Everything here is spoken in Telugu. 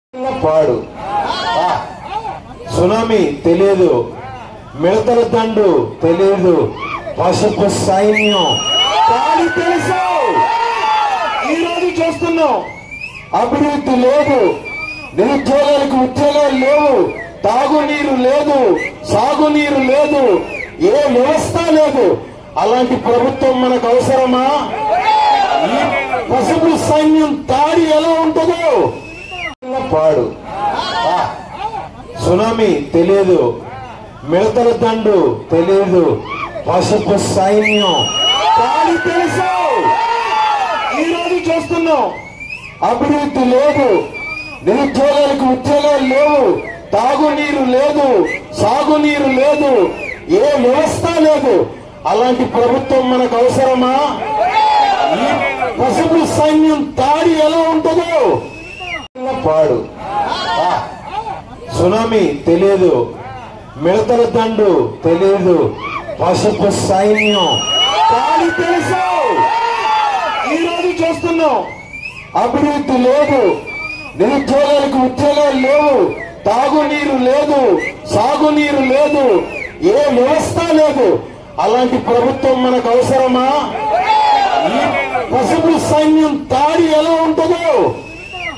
పాడు ఆ, సునామీ తెలియదు మిడతల దండు తెలియదు పసుపు సైన్యం పాడి తెలుసు ఈ రోజు చూస్తున్నాం అభివృద్ధి లేదు నిరుద్యోగాలకు ఉద్యోగాలు లేవు తాగునీరు లేదు సాగునీరు లేదు ఏ వ్యవస్థ లేదు అలాంటి ప్రభుత్వం మనకు అవసరమా ఈ పసుపు సైన్యం దాడి ఎలా ఉంటుందో పాడు ఆ, సునామీ తెలియదు మిడతల దండు తెలియదు పసుపు సైన్యం దాడి తెలుసు ఈ రోజు చూస్తున్నాం అభివృద్ధి లేదు నిరుద్యోగాలకు ఉద్యోగాలు లేవు తాగునీరు లేదు సాగునీరు లేదు ఏ వ్యవస్థ లేదు అలాంటి ప్రభుత్వం మనకు అవసరమా ఈ పసుపు సైన్యం దాడి ఎలా ఉంటుందో పాడు ఆ, సునామీ తెలియదు మిడతల దండు తెలియదు పసుపు సైన్యం దాడి తెలుసు ఈ రోజు చూస్తున్నాం అభివృద్ధి లేదు నిరుద్యోగాలకు ఉద్యోగాలు లేవు తాగునీరు లేదు సాగునీరు లేదు ఏ వ్యవస్థ లేదు అలాంటి ప్రభుత్వం మనకు అవసరమా ఈ పసుపు సైన్యం దాడి ఎలా ఉంటుందో